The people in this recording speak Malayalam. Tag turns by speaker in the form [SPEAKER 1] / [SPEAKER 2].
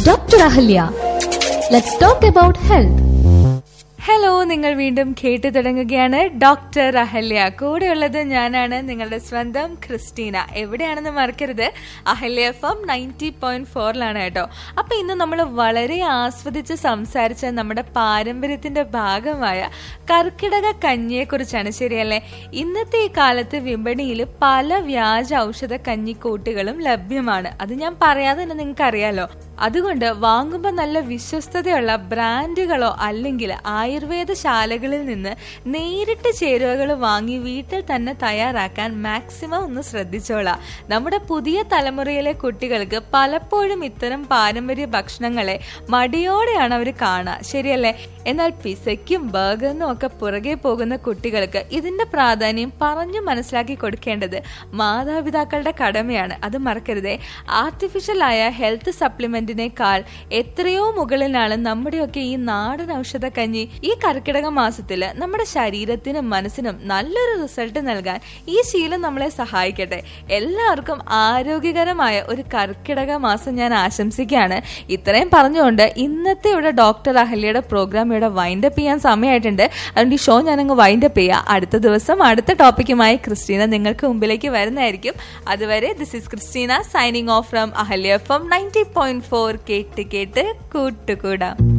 [SPEAKER 1] Dr. Ahalya. Let's talk about health.
[SPEAKER 2] Hello നിങ്ങൾ വീണ്ടും കേട്ടു തുടങ്ങുകയാണ് ഡോക്ടർ അഹല്യ കൂടെയുള്ളത് ഞാനാണ് നിങ്ങളുടെ സ്വന്തം ക്രിസ്റ്റീന എവിടെയാണെന്ന് മറക്കരുത് Ahalya F M ninety point ഫോറിലാണ് കേട്ടോ അപ്പൊ ഇന്ന് നമ്മൾ വളരെ ആസ്വദിച്ച് സംസാരിച്ച നമ്മുടെ പാരമ്പര്യത്തിന്റെ ഭാഗമായ കർക്കിടക കഞ്ഞിയെ കുറിച്ചാണ് ശരിയല്ലേ ഇന്നത്തെ ഈ കാലത്ത് വിപണിയിൽ പല വ്യാജ ഔഷധ കഞ്ഞിക്കൂട്ടുകളും ലഭ്യമാണ് അത് ഞാൻ പറയാതെ തന്നെ നിങ്ങൾക്ക് അറിയാലോ അതുകൊണ്ട് വാങ്ങുമ്പോൾ നല്ല വിശ്വസ്തതയുള്ള ബ്രാൻഡുകളോ അല്ലെങ്കിൽ ആയുർവേദ ശാലകളിൽ നിന്ന് നേരിട്ട് ചേരുവകൾ വാങ്ങി വീട്ടിൽ തന്നെ തയ്യാറാക്കാൻ മാക്സിമം ഒന്ന് ശ്രദ്ധിച്ചോളാം നമ്മുടെ പുതിയ തലമുറയിലെ കുട്ടികൾക്ക് പലപ്പോഴും ഇത്തരം പാരമ്പര്യ ഭക്ഷണങ്ങളെ മടിയോടെയാണ് അവർ കാണുക ശരിയല്ലേ എന്നാൽ പിസയ്ക്കും ബർഗറിനും ഒക്കെ പുറകെ പോകുന്ന കുട്ടികൾക്ക് ഇതിന്റെ പ്രാധാന്യം പറഞ്ഞു മനസ്സിലാക്കി കൊടുക്കേണ്ടത് മാതാപിതാക്കളുടെ കടമയാണ് അത് മറക്കരുതേ ആർട്ടിഫിഷ്യൽ ആയ ഹെൽത്ത് സപ്ലിമെന്റിനേക്കാൾ എത്രയോ മുകളിലാണ് നമ്മുടെയൊക്കെ ഈ നാടൻ ഔഷധ കഞ്ഞി ഈ കർക്കിടക മാസത്തില് നമ്മുടെ ശരീരത്തിനും മനസ്സിനും നല്ലൊരു റിസൾട്ട് നൽകാൻ ഈ ശീലം നമ്മളെ സഹായിക്കട്ടെ എല്ലാവർക്കും ആരോഗ്യകരമായ ഒരു കർക്കിടക മാസം ഞാൻ ആശംസിക്കുകയാണ് ഇത്രയും പറഞ്ഞുകൊണ്ട് ഇന്നത്തെ ഇവിടെ ഡോക്ടർ അഹല്യയുടെ പ്രോഗ്രാം ഇവിടെ വൈൻഡപ്പ് ചെയ്യാൻ സമയമായിട്ടുണ്ട് അതുകൊണ്ട് ഈ ഷോ ഞാനങ്ങ് വൈൻഡപ്പ് ചെയ്യാം അടുത്ത ദിവസം അടുത്ത ടോപ്പിക്കുമായി ക്രിസ്റ്റീന നിങ്ങൾക്ക് മുമ്പിലേക്ക് വരുന്നതായിരിക്കും അതുവരെ this is Christeena signing off from Ahalya from ninety point four കേട്ട് കേട്ട് കൂട്ടുകൂടാം